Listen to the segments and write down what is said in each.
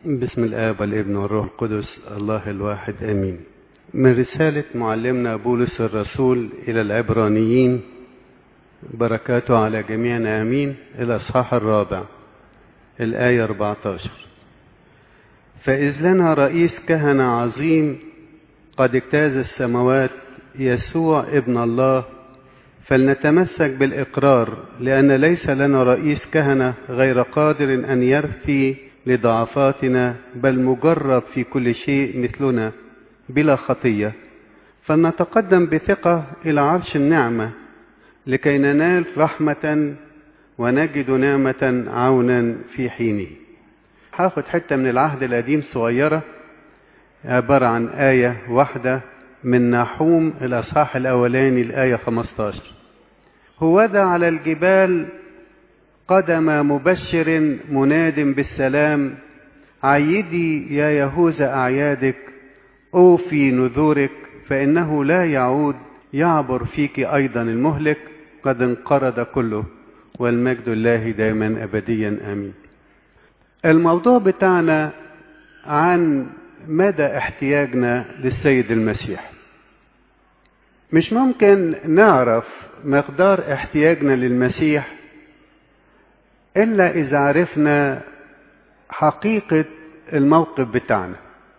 بسم الآب والابن والروح القدس الله الواحد آمين من رسالة معلمنا بولس الرسول إلى العبرانيين بركاته على جميعنا آمين الأصحاح الرابع الآية 14 فإذ لنا رئيس كهنة عظيم قد اجتاز السماوات يسوع ابن الله فلنتمسك بالإقرار لأن ليس لنا رئيس كهنة غير قادر أن يرثي لضعفاتنا بل مجرب في كل شيء مثلنا بلا خطية فلنتقدم بثقة إلى عرش النعمة لكي ننال رحمة ونجد نعمة عونا في حينه هاخد حتة من العهد القديم صغيرة عبارة عن آية واحدة من نحوم الأصحاح الأولاني الآية 15 هوذا على الجبال قدم مبشر مناد بالسلام عيدي يا يهوذا أعيادك أوفي نذورك فإنه لا يعود يعبر فيك أيضا المهلك قد انقرض كله والمجد الله دائما أبديا آمين الموضوع بتاعنا عن مدى احتياجنا للسيد المسيح مش ممكن نعرف مقدار احتياجنا للمسيح إلا إذا عرفنا حقيقة الموقف بتاعنا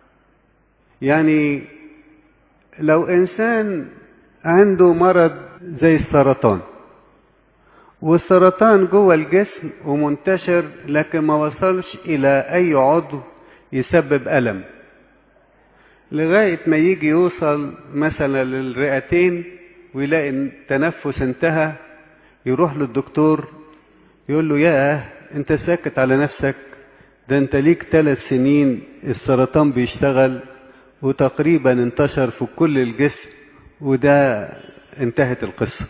يعني لو إنسان عنده مرض زي السرطان والسرطان جوه الجسم ومنتشر لكن ما وصلش إلى أي عضو يسبب ألم لغاية ما يجي يوصل مثلا للرئتين ويلاقي التنفس انتهى يروح للدكتور يقول له ياه انت ساكت على نفسك ده انت ليك ثلاث سنين السرطان بيشتغل وتقريبا انتشر في كل الجسم وده انتهت القصة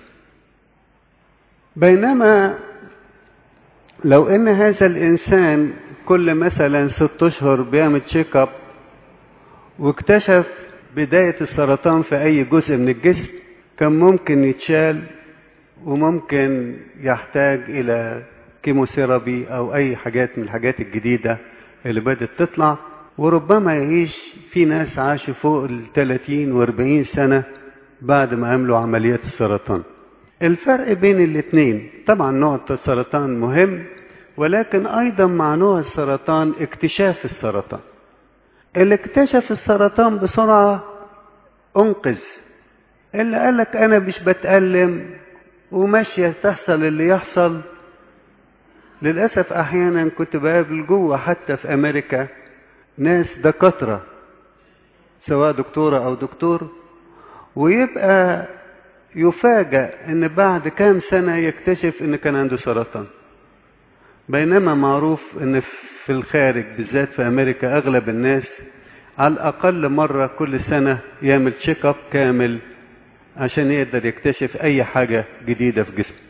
بينما لو ان هذا الانسان كل مثلا ست اشهر بيعمل تشيك اب واكتشف بداية السرطان في اي جزء من الجسم كان ممكن يتشال وممكن يحتاج الى كيموثيرابي او اي حاجات من الحاجات الجديدة اللي بدأت تطلع وربما يعيش في ناس عاشوا فوق ال 30 و 40 سنة بعد ما عملوا عمليات السرطان الفرق بين الاثنين طبعا نوع السرطان مهم ولكن ايضا مع نوع السرطان اكتشاف السرطان اللي اكتشف السرطان بسرعة انقذ اللي قالك انا مش بتألم وماشية تحصل اللي يحصل للأسف أحيانا كنت بقابل جوه حتى في أمريكا ناس دكاترة سواء دكتورة أو دكتور ويبقى يفاجأ إن بعد كام سنة يكتشف إن كان عنده سرطان بينما معروف إن في الخارج بالذات في أمريكا أغلب الناس على الأقل مرة كل سنة يعمل تشيك اب كامل عشان يقدر يكتشف أي حاجة جديدة في جسمه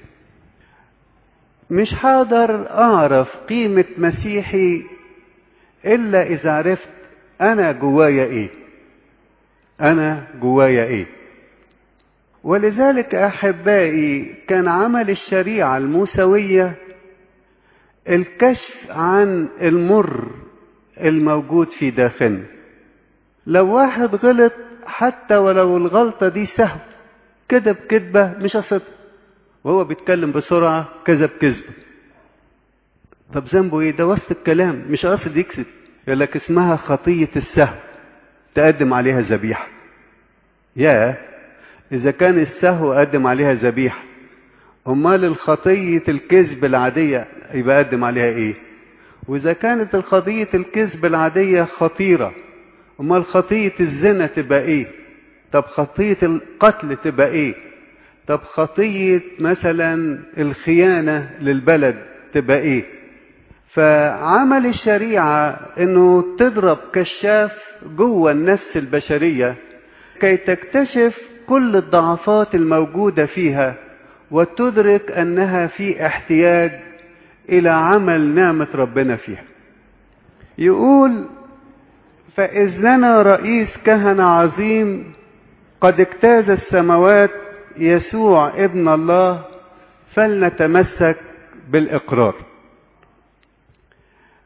مش هقدر أعرف قيمة مسيحي إلا إذا عرفت أنا جوايا إيه أنا جوايا إيه ولذلك أحبائي كان عمل الشريعة الموسوية الكشف عن المر الموجود في داخلنا لو واحد غلط حتى ولو الغلطة دي سهو كذب كذبة مش أصدق وهو بيتكلم بسرعة كذب كذب طب ذنبه ايه ده وسط الكلام مش قاصد يكذب يقول لك اسمها خطية السهو تقدم عليها ذبيحة يا إذا كان السهو قدم عليها ذبيحة أمال الخطية الكذب العادية يبقى قدم عليها إيه؟ وإذا كانت الخطية الكذب العادية خطيرة أمال خطية الزنا تبقى إيه؟ طب خطية القتل تبقى إيه؟ طب خطية مثلا الخيانة للبلد تبقى إيه؟ فعمل الشريعة إنه تضرب كشاف جوه النفس البشرية كي تكتشف كل الضعفات الموجودة فيها وتدرك أنها في احتياج إلى عمل نعمة ربنا فيها يقول فإذ لنا رئيس كهنة عظيم قد اجتاز السماوات يسوع ابن الله فلنتمسك بالإقرار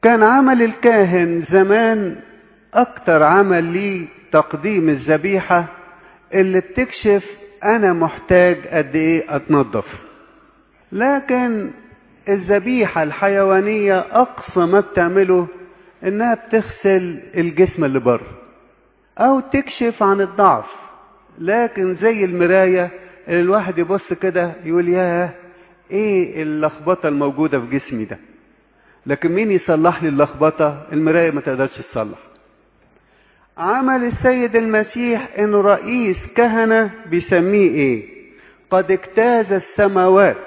كان عمل الكاهن زمان اكتر عمل ليه تقديم الذبيحة اللي بتكشف انا محتاج قد ايه اتنظف لكن الذبيحة الحيوانية اقصى ما بتعمله انها بتغسل الجسم اللي بره او تكشف عن الضعف لكن زي المراية اللي الواحد يبص كده يقول ياه ايه اللخبطة الموجودة في جسمي ده لكن مين يصلح لي اللخبطة المراية ما تقدرش تصلح عمل السيد المسيح انه رئيس كهنة بيسميه ايه قد اجتاز السماوات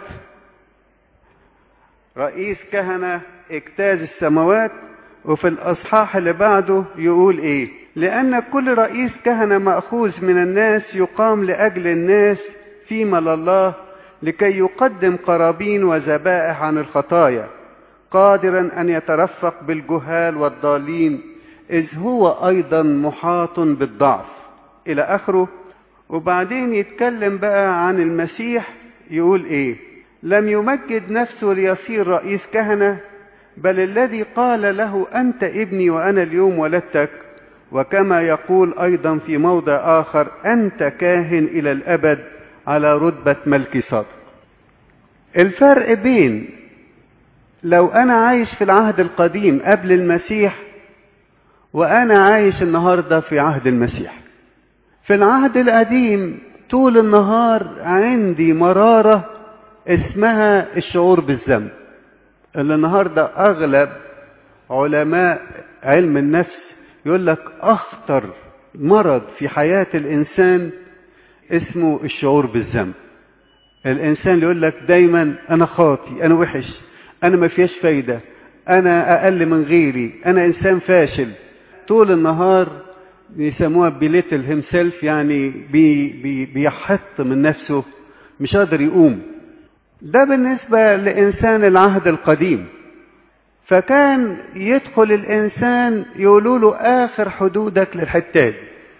رئيس كهنة اجتاز السماوات وفي الاصحاح اللي بعده يقول ايه لان كل رئيس كهنة مأخوذ من الناس يقام لاجل الناس فيما لله لكي يقدم قرابين وذبائح عن الخطايا قادرا ان يترفق بالجهال والضالين اذ هو ايضا محاط بالضعف الى اخره وبعدين يتكلم بقى عن المسيح يقول ايه لم يمجد نفسه ليصير رئيس كهنه بل الذي قال له انت ابني وانا اليوم ولدتك وكما يقول ايضا في موضع اخر انت كاهن الى الابد على رتبه ملك صادق الفرق بين لو انا عايش في العهد القديم قبل المسيح وانا عايش النهارده في عهد المسيح في العهد القديم طول النهار عندي مراره اسمها الشعور بالذنب اللي النهارده اغلب علماء علم النفس يقول لك اخطر مرض في حياه الانسان اسمه الشعور بالذنب الانسان اللي يقول لك دايما انا خاطي انا وحش انا ما فيهاش فايده انا اقل من غيري انا انسان فاشل طول النهار يسموها بيليتل هيم سيلف يعني بي بي بيحط من نفسه مش قادر يقوم ده بالنسبة لإنسان العهد القديم فكان يدخل الإنسان يقولوا له آخر حدودك للحتات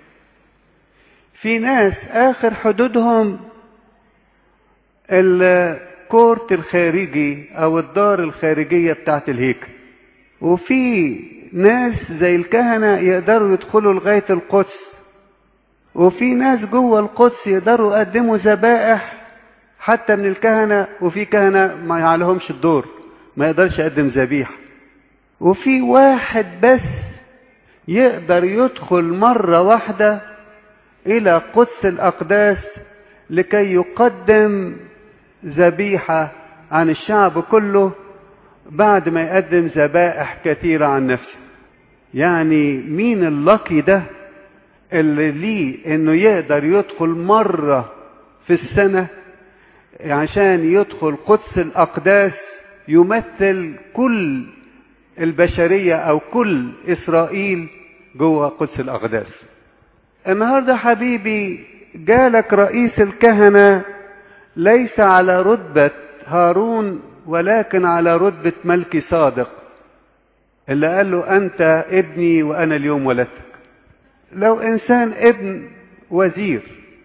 في ناس آخر حدودهم الكورت الخارجي أو الدار الخارجية بتاعت الهيكل وفي ناس زي الكهنة يقدروا يدخلوا لغاية القدس وفي ناس جوه القدس يقدروا يقدموا ذبائح حتى من الكهنة وفي كهنة ما يعلهمش الدور ما يقدرش يقدم ذبيحة وفي واحد بس يقدر يدخل مرة واحدة إلى قدس الأقداس لكي يقدم ذبيحة عن الشعب كله بعد ما يقدم ذبائح كثيرة عن نفسه يعني مين اللقي ده اللي ليه انه يقدر يدخل مرة في السنة عشان يدخل قدس الأقداس يمثل كل البشرية أو كل إسرائيل جوه قدس الأقداس النهاردة حبيبي جالك رئيس الكهنة ليس على رتبة هارون ولكن على رتبة ملك صادق اللي قال له أنت ابني وأنا اليوم ولدتك لو إنسان ابن وزير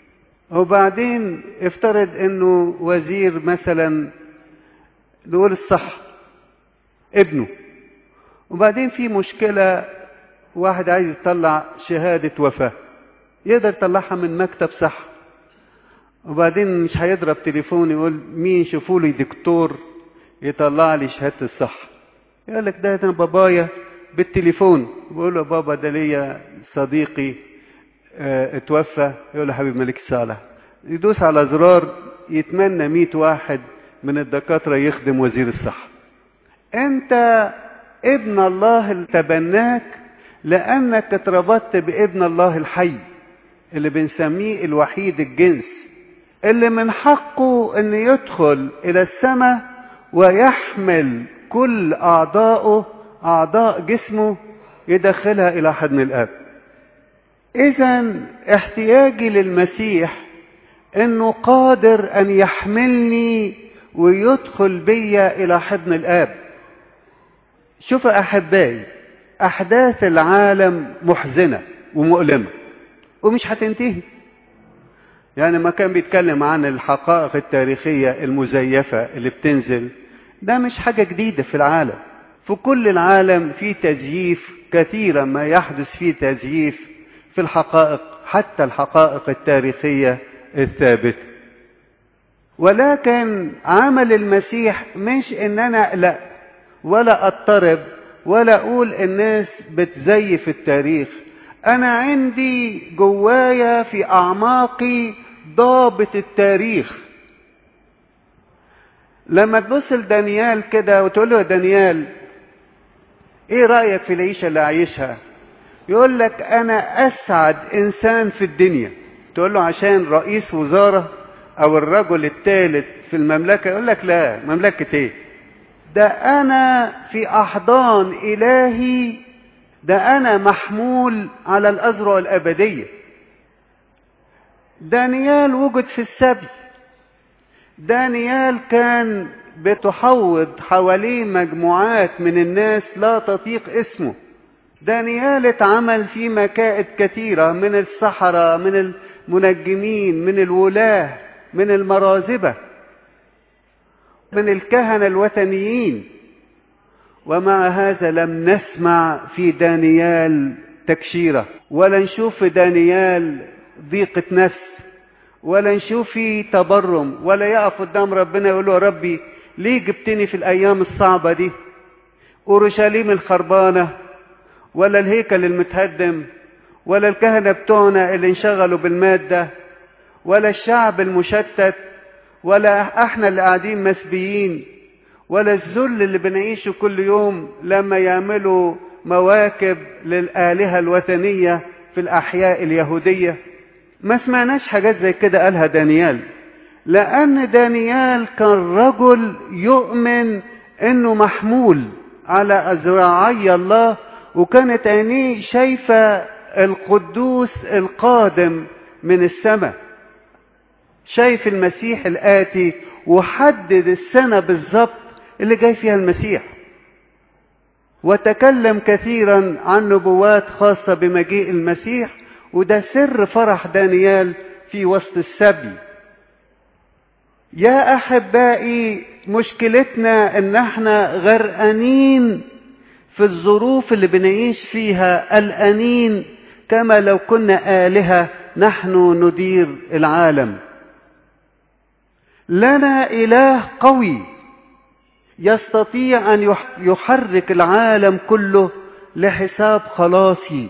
وبعدين افترض انه وزير مثلا نقول الصح ابنه وبعدين في مشكلة واحد عايز يطلع شهادة وفاة يقدر يطلعها من مكتب صح وبعدين مش هيضرب تليفون يقول مين شوفوا لي دكتور يطلع لي شهادة الصح يقول لك ده انا بابايا بالتليفون بقول له بابا ده ليا صديقي اه اتوفى يقول له حبيب ملك صالح يدوس على زرار يتمنى مئة واحد من الدكاترة يخدم وزير الصحة انت ابن الله اللي تبناك لانك اتربطت بابن الله الحي اللي بنسميه الوحيد الجنس اللي من حقه ان يدخل الى السماء ويحمل كل اعضائه اعضاء جسمه يدخلها الى حضن الاب اذا احتياجي للمسيح انه قادر ان يحملني ويدخل بيا الى حضن الاب شوف احبائي احداث العالم محزنه ومؤلمه ومش هتنتهي يعني ما كان بيتكلم عن الحقائق التاريخيه المزيفه اللي بتنزل ده مش حاجه جديده في العالم في كل العالم في تزييف كثيرا ما يحدث فيه تزييف في الحقائق حتى الحقائق التاريخية الثابتة ولكن عمل المسيح مش ان انا اقلق ولا اضطرب ولا اقول الناس بتزيف التاريخ انا عندي جوايا في اعماقي ضابط التاريخ لما تبص لدانيال كده وتقول له يا دانيال ايه رايك في العيشه اللي عايشها يقول لك انا اسعد انسان في الدنيا تقول له عشان رئيس وزاره او الرجل الثالث في المملكه يقول لك لا مملكه ايه ده انا في احضان الهي ده انا محمول على الازرع الابديه دانيال وجد في السبي دانيال كان بتحوض حواليه مجموعات من الناس لا تطيق اسمه دانيال اتعمل في مكائد كثيرة من السحرة من المنجمين من الولاة من المرازبة من الكهنة الوثنيين ومع هذا لم نسمع في دانيال تكشيرة ولا نشوف في دانيال ضيقة نفس ولا نشوف فيه تبرم ولا يقف قدام ربنا يقول له يا ربي ليه جبتني في الأيام الصعبة دي أورشليم الخربانة ولا الهيكل المتهدم ولا الكهنة بتوعنا اللي انشغلوا بالمادة ولا الشعب المشتت ولا احنا اللي قاعدين مسبيين ولا الذل اللي بنعيشه كل يوم لما يعملوا مواكب للآلهة الوثنية في الأحياء اليهودية ما سمعناش حاجات زي كده قالها دانيال لأن دانيال كان رجل يؤمن إنه محمول على أذراعي الله وكانت عينيه شايفة القدوس القادم من السماء شايف المسيح الآتي وحدد السنة بالظبط اللي جاي فيها المسيح وتكلم كثيرا عن نبوات خاصة بمجيء المسيح وده سر فرح دانيال في وسط السبي يا احبائي مشكلتنا ان احنا غرقانين في الظروف اللي بنعيش فيها قلقانين كما لو كنا آلهة نحن ندير العالم لنا إله قوي يستطيع أن يحرك العالم كله لحساب خلاصي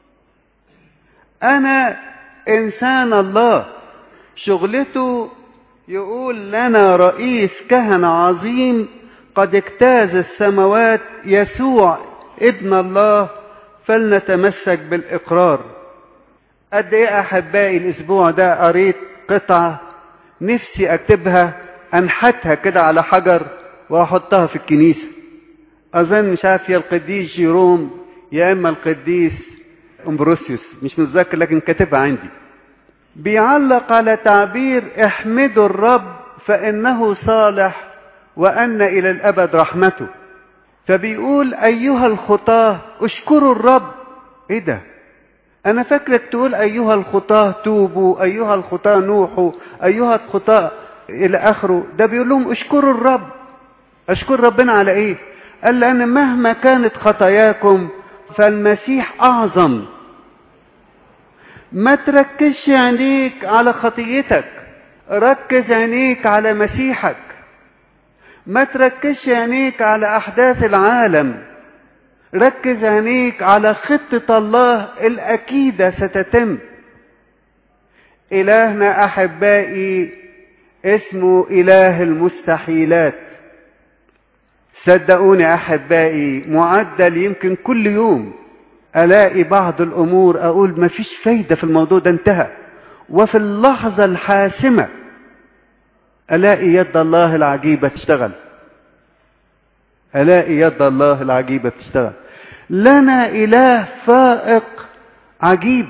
أنا إنسان الله شغلته يقول لنا رئيس كهنة عظيم قد اجتاز السماوات يسوع ابن الله فلنتمسك بالإقرار قد ايه احبائي الاسبوع ده قريت قطعة نفسي اكتبها انحتها كده على حجر واحطها في الكنيسة اظن مش عارف يا القديس جيروم يا اما القديس امبروسيوس مش متذكر لكن كاتبها عندي بيعلق على تعبير احمدوا الرب فانه صالح وان الى الابد رحمته فبيقول ايها الخطاه اشكروا الرب ايه ده انا فاكرك تقول ايها الخطاه توبوا ايها الخطاه نوحوا ايها الخطاه الى اخره ده بيقول لهم اشكروا الرب اشكر ربنا على ايه قال لان مهما كانت خطاياكم فالمسيح اعظم ما تركزش عينيك على خطيتك ركز عينيك على مسيحك ما تركزش عينيك على احداث العالم ركز عينيك على خطة الله الأكيدة ستتم إلهنا أحبائي اسمه إله المستحيلات صدقوني أحبائي معدل يمكن كل يوم ألاقي بعض الأمور أقول ما فيش فايدة في الموضوع ده انتهى وفي اللحظة الحاسمة ألاقي يد الله العجيبة تشتغل ألاقي يد الله العجيبة بتشتغل لنا إله فائق عجيب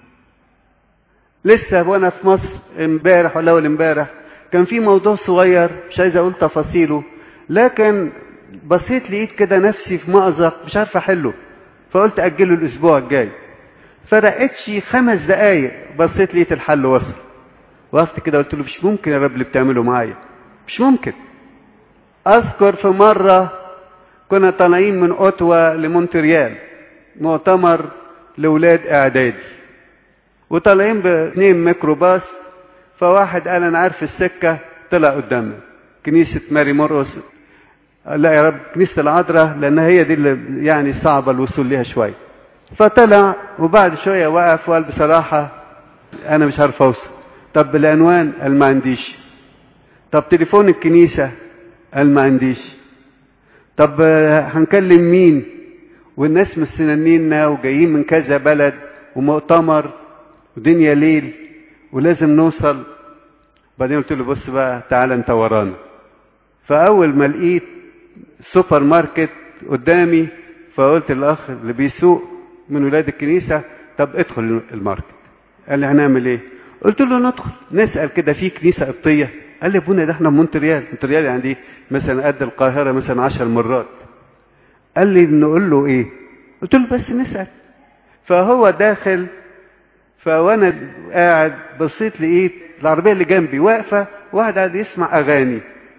لسه وانا في مصر امبارح ولا اول امبارح كان في موضوع صغير مش عايز اقول تفاصيله لكن بصيت لقيت كده نفسي في مأزق مش عارف احله فقلت اجله الاسبوع الجاي فرقتش خمس دقايق بصيت لقيت الحل وصل وقفت كده قلت له مش ممكن يا رب اللي بتعمله معايا مش ممكن اذكر في مره كنا طالعين من اوتوا لمونتريال مؤتمر لاولاد اعدادي وطالعين باثنين ميكروباص فواحد قال انا عارف السكه طلع قدامنا كنيسه ماري مرقس لا يا رب كنيسه العذراء لان هي دي اللي يعني صعبه الوصول ليها شويه فطلع وبعد شويه وقف وقال بصراحه انا مش عارف اوصل طب العنوان قال ما عنديش طب تليفون الكنيسه قال ما عنديش طب هنكلم مين والناس مستنينا وجايين من كذا بلد ومؤتمر ودنيا ليل ولازم نوصل بعدين قلت له بص بقى تعالى انت ورانا فاول ما لقيت سوبر ماركت قدامي فقلت للاخ اللي بيسوق من ولاد الكنيسه طب ادخل الماركت قال لي هنعمل ايه قلت له ندخل نسال كده في كنيسه قبطيه قال لي ابونا ده احنا في مونتريال مونتريال يعني دي مثلا قد القاهره مثلا عشر مرات قال لي نقول له ايه قلت له بس نسال فهو داخل فوانا قاعد بصيت لقيت العربيه اللي جنبي واقفه واحد قاعد يسمع اغاني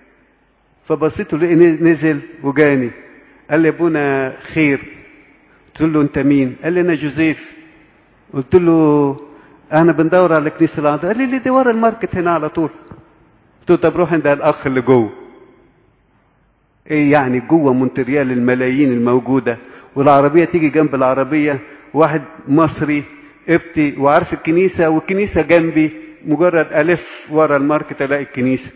فبصيت له نزل وجاني قال لي ابونا خير قلت له انت مين قال لي انا جوزيف قلت له انا بندور على كنيسه العذراء قال لي اللي دي ورا الماركت هنا على طول قلت له طب روح عند الاخ اللي جوه ايه يعني جوه مونتريال الملايين الموجوده والعربيه تيجي جنب العربيه واحد مصري قبطي وعارف الكنيسه والكنيسه جنبي مجرد الف ورا الماركت الاقي الكنيسه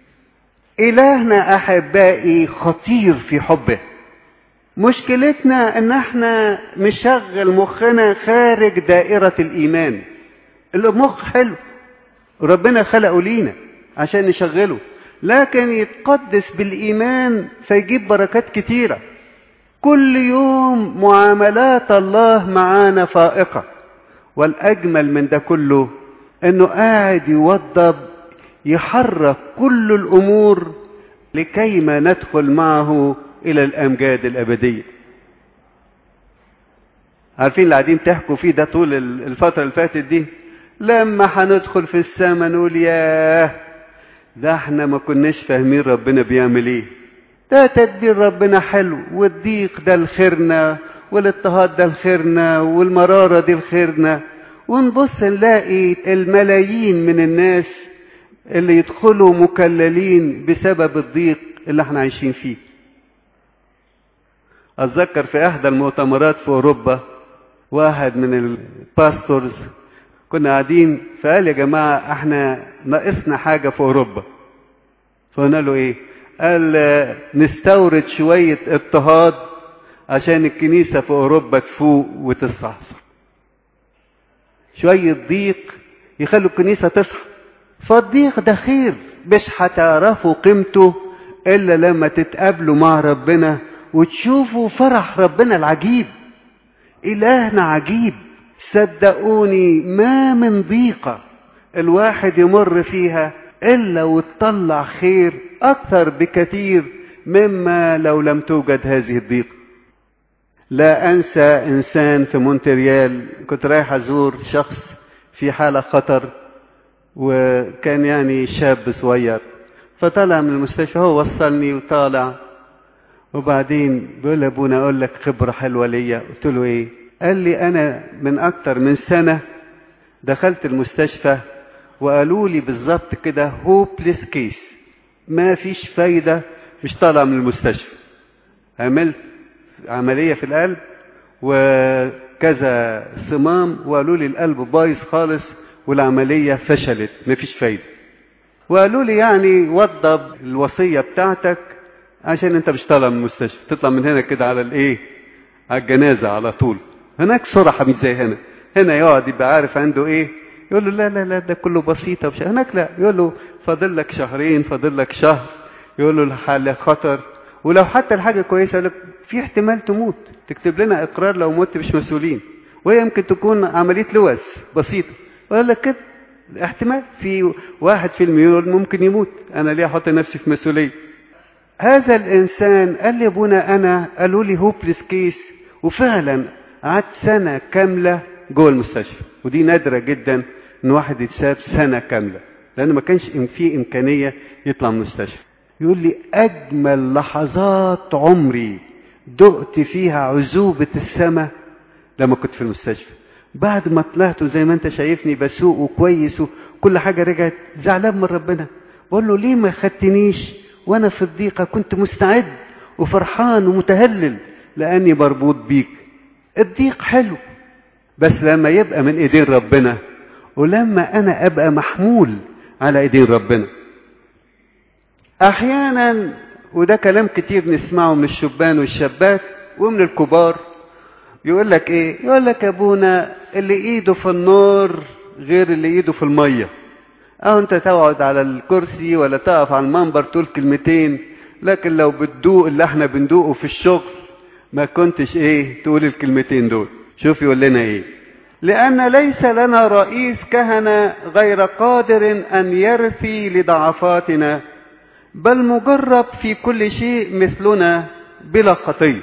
الهنا احبائي خطير في حبه مشكلتنا ان احنا نشغل مخنا خارج دائرة الايمان المخ حلو ربنا خلقه لينا عشان نشغله لكن يتقدس بالايمان فيجيب بركات كتيرة كل يوم معاملات الله معانا فائقة والاجمل من ده كله انه قاعد يوضب يحرك كل الامور لكيما ندخل معه الى الامجاد الابديه عارفين اللي قاعدين تحكوا فيه ده طول الفتره اللي فاتت دي لما هندخل في السماء نقول ياه ده احنا ما كناش فاهمين ربنا بيعمل ايه ده تدبير ربنا حلو والضيق ده لخيرنا والاضطهاد ده لخيرنا والمرارة دي لخيرنا ونبص نلاقي الملايين من الناس اللي يدخلوا مكللين بسبب الضيق اللي احنا عايشين فيه اتذكر في احدى المؤتمرات في اوروبا واحد من الباستورز كنا قاعدين فقال يا جماعه احنا ناقصنا حاجه في اوروبا فقلنا له ايه قال نستورد شويه اضطهاد عشان الكنيسه في اوروبا تفوق وتصحصح شويه ضيق يخلوا الكنيسه تصحى فالضيق ده خير مش هتعرفوا قيمته الا لما تتقابلوا مع ربنا وتشوفوا فرح ربنا العجيب إلهنا عجيب صدقوني ما من ضيقة الواحد يمر فيها إلا وتطلع خير أكثر بكثير مما لو لم توجد هذه الضيقة لا أنسى إنسان في مونتريال كنت رايح أزور شخص في حالة خطر وكان يعني شاب صغير فطلع من المستشفى هو وصلني وطالع وبعدين بيقول لي ابونا اقول لك خبره حلوه ليا قلت له ايه قال لي انا من اكتر من سنه دخلت المستشفى وقالوا لي بالظبط كده هوبليس كيس ما فيش فايده مش طالع من المستشفى عملت عمليه في القلب وكذا صمام وقالوا لي القلب بايظ خالص والعمليه فشلت ما فيش فايده وقالوا لي يعني وضب الوصيه بتاعتك عشان انت مش طالع من المستشفى تطلع من هنا كده على الايه على الجنازه على طول هناك صرحه مش زي هنا هنا يقعد يبقى عارف عنده ايه يقول له لا لا لا ده كله بسيطه وش... هناك لا يقول له فاضل لك شهرين فاضل لك شهر يقول له الحاله خطر ولو حتى الحاجه كويسه لك في احتمال تموت تكتب لنا اقرار لو مت مش مسؤولين وهي يمكن تكون عمليه لوز بسيطه يقول لك كده احتمال في واحد في المليون ممكن يموت انا ليه احط نفسي في مسؤوليه هذا الانسان قال لي ابونا انا قالوا لي هوبليس كيس وفعلا قعدت سنه كامله جوه المستشفى ودي نادره جدا ان واحد يتساب سنه كامله لان ما كانش في امكانيه يطلع من المستشفى يقول لي اجمل لحظات عمري دقت فيها عذوبة السماء لما كنت في المستشفى بعد ما طلعت زي ما انت شايفني بسوق وكويس وكل حاجة رجعت زعلان من ربنا بقول له ليه ما خدتنيش وانا في الضيقة كنت مستعد وفرحان ومتهلل لاني مربوط بيك الضيق حلو بس لما يبقى من ايدين ربنا ولما انا ابقى محمول على ايدين ربنا احيانا وده كلام كتير نسمعه من الشبان والشابات ومن الكبار يقول لك ايه يقول لك ابونا اللي ايده في النار غير اللي ايده في الميه او انت تقعد على الكرسي ولا تقف على المنبر تقول كلمتين لكن لو بتدوق اللي احنا بندوقه في الشغل ما كنتش ايه تقول الكلمتين دول شوف يقول لنا ايه لان ليس لنا رئيس كهنه غير قادر ان يرثي لضعفاتنا بل مجرب في كل شيء مثلنا بلا خطيه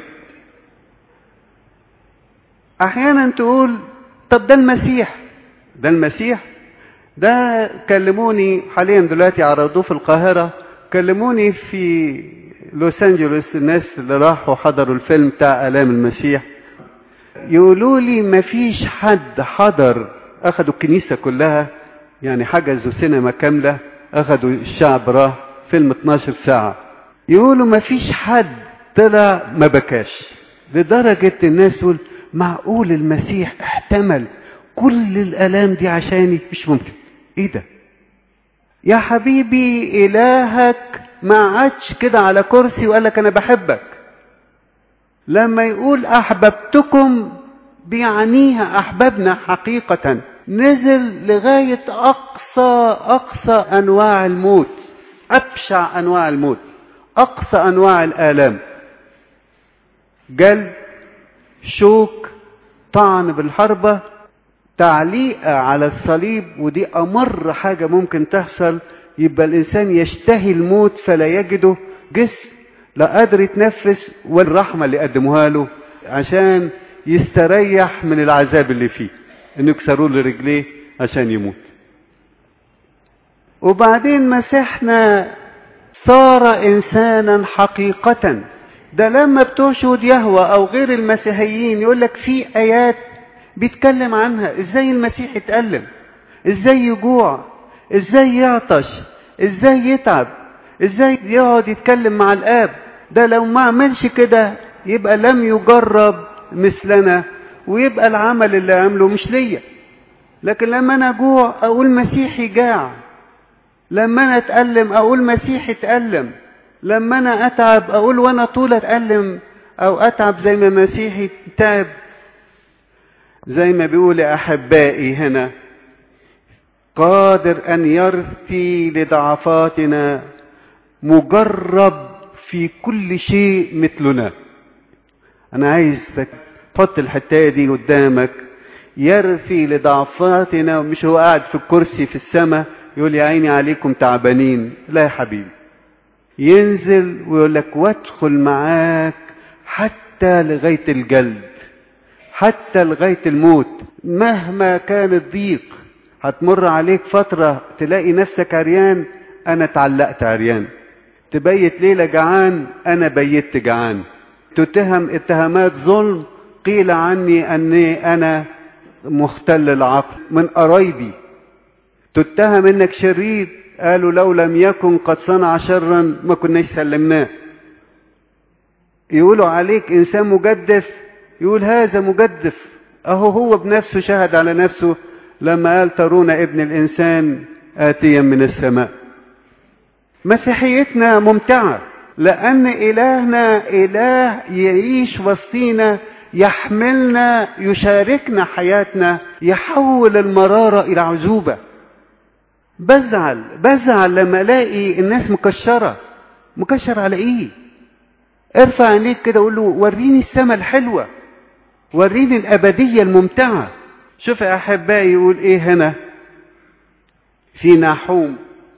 احيانا تقول طب ده المسيح ده المسيح ده كلموني حاليا دلوقتي عرضوه في القاهرة كلموني في لوس انجلوس الناس اللي راحوا حضروا الفيلم بتاع آلام المسيح يقولوا لي مفيش حد حضر أخدوا الكنيسة كلها يعني حجزوا سينما كاملة أخدوا الشعب راح فيلم 12 ساعة يقولوا مفيش حد طلع ما بكاش لدرجة الناس تقول معقول المسيح احتمل كل الآلام دي عشاني مش ممكن ايه ده يا حبيبي إلهك ما عادش كده على كرسي وقال لك أنا بحبك لما يقول أحببتكم بيعنيها أحببنا حقيقة نزل لغاية أقصى أقصى أنواع الموت أبشع أنواع الموت أقصى أنواع الآلام جلد شوك طعن بالحربة تعليقة على الصليب ودي أمر حاجة ممكن تحصل يبقى الإنسان يشتهي الموت فلا يجده جسم لا قادر يتنفس والرحمة اللي قدموها له عشان يستريح من العذاب اللي فيه انه يكسروا له رجليه عشان يموت وبعدين مسيحنا صار انسانا حقيقة ده لما بتشهد يهوى او غير المسيحيين يقول لك في ايات بيتكلم عنها ازاي المسيح يتألم ازاي يجوع ازاي يعطش ازاي يتعب ازاي يقعد يتكلم مع الاب ده لو ما عملش كده يبقى لم يجرب مثلنا ويبقى العمل اللي عمله مش ليا لكن لما انا اجوع اقول مسيحي جاع لما انا اتألم اقول مسيحي اتألم لما انا اتعب اقول وانا طول اتألم او اتعب زي ما مسيحي تعب زي ما بيقول احبائي هنا قادر ان يرثي لضعفاتنا مجرب في كل شيء مثلنا انا عايزك تحط الحتايه دي قدامك يرثي لضعفاتنا ومش هو قاعد في الكرسي في السماء يقول يا عيني عليكم تعبانين لا يا حبيبي ينزل ويقول لك وادخل معاك حتى لغايه الجلد حتى لغايه الموت مهما كان الضيق هتمر عليك فتره تلاقي نفسك عريان انا اتعلقت عريان تبيت ليله جعان انا بيت جعان تتهم اتهامات ظلم قيل عني اني انا مختل العقل من قرايبي تتهم انك شرير قالوا لو لم يكن قد صنع شرا ما كناش سلمناه يقولوا عليك انسان مجدف يقول هذا مجدف اهو هو بنفسه شهد على نفسه لما قال ترون ابن الانسان اتيا من السماء مسيحيتنا ممتعه لان الهنا اله يعيش وسطينا يحملنا يشاركنا حياتنا يحول المراره الى عزوبه بزعل بزعل لما الاقي الناس مكشره مكشر على ايه ارفع عينيك كده وقول له وريني السماء الحلوه وريني الابديه الممتعه شوف يا احبائي يقول ايه هنا في ناحوم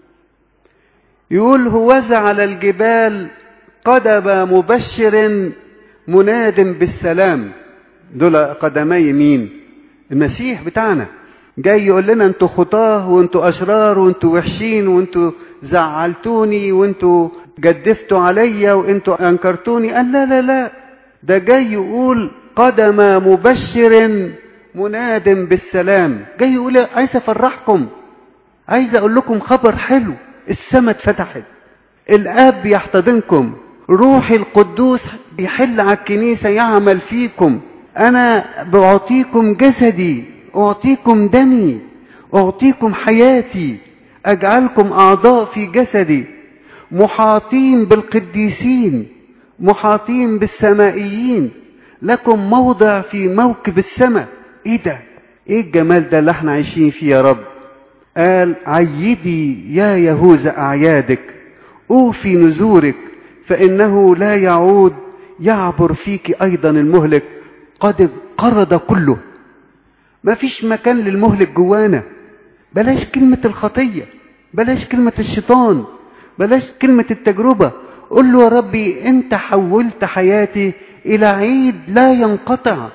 يقول هوذا على الجبال قدم مبشر مناد بالسلام دول قدمي مين المسيح بتاعنا جاي يقول لنا انتوا خطاه وانتوا اشرار وانتوا وحشين وانتوا زعلتوني وانتوا جدفتوا عليا وانتوا انكرتوني قال لا لا لا ده جاي يقول قدم مبشر مناد بالسلام جاي يقول عايز افرحكم عايز اقول لكم خبر حلو السماء اتفتحت الاب يحتضنكم روح القدوس يحل على الكنيسة يعمل فيكم انا بعطيكم جسدي اعطيكم دمي اعطيكم حياتي اجعلكم اعضاء في جسدي محاطين بالقديسين محاطين بالسمائيين لكم موضع في موكب السماء ايه ده ايه الجمال ده اللي احنا عايشين فيه يا رب قال عيدي يا يهوذا اعيادك اوفي نذورك فانه لا يعود يعبر فيك ايضا المهلك قد قرض كله ما فيش مكان للمهلك جوانا بلاش كلمة الخطية بلاش كلمة الشيطان بلاش كلمة التجربة قل له يا ربي انت حولت حياتي الى عيد لا ينقطع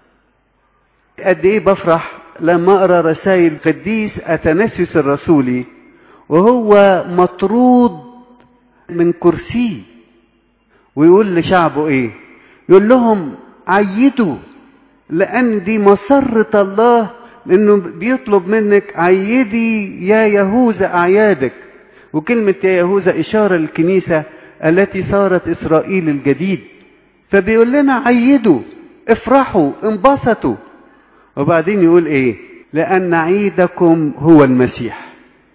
قد ايه بفرح لما اقرا رسائل قديس اثناسيوس الرسولي وهو مطرود من كرسيه ويقول لشعبه ايه يقول لهم عيدوا لان دي مسرة الله انه بيطلب منك عيدي يا يهوذا اعيادك وكلمة يا يهوذا اشارة للكنيسة التي صارت اسرائيل الجديد فبيقول لنا عيدوا افرحوا انبسطوا وبعدين يقول ايه لان عيدكم هو المسيح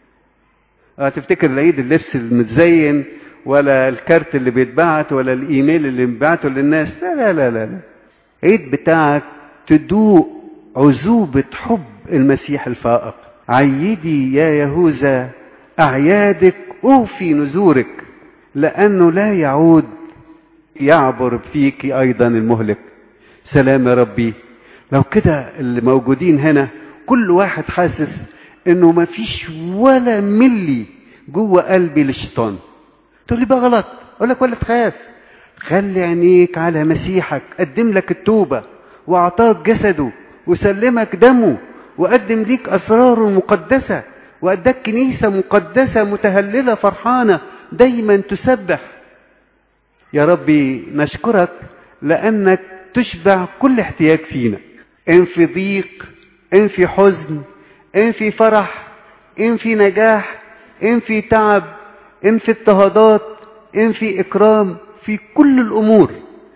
اه تفتكر العيد اللبس المتزين ولا الكارت اللي بيتبعت ولا الايميل اللي بيبعته للناس لا لا لا لا, لا. عيد بتاعك تدوق عذوبة حب المسيح الفائق عيدي يا يهوذا أعيادك أوفي نذورك لأنه لا يعود يعبر فيك أيضا المهلك سلام يا ربي لو كده اللي موجودين هنا كل واحد حاسس انه ما فيش ولا ملي جوه قلبي للشيطان تقول لي بقى غلط اقول لك ولا تخاف خلي عينيك على مسيحك قدم لك التوبه واعطاك جسده وسلمك دمه وقدم ليك اسراره المقدسه واداك كنيسه مقدسه متهلله فرحانه دايما تسبح يا ربي نشكرك لانك تشبع كل احتياج فينا ان في ضيق ان في حزن ان في فرح ان في نجاح ان في تعب ان في اضطهادات ان في اكرام في كل الامور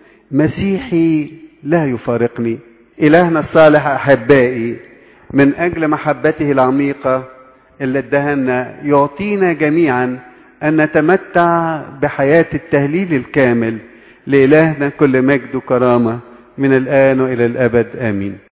مسيحي لا يفارقني الهنا الصالح احبائي من اجل محبته العميقه اللي ادهنا يعطينا جميعا ان نتمتع بحياه التهليل الكامل لالهنا كل مجد وكرامه من الان والى الابد امين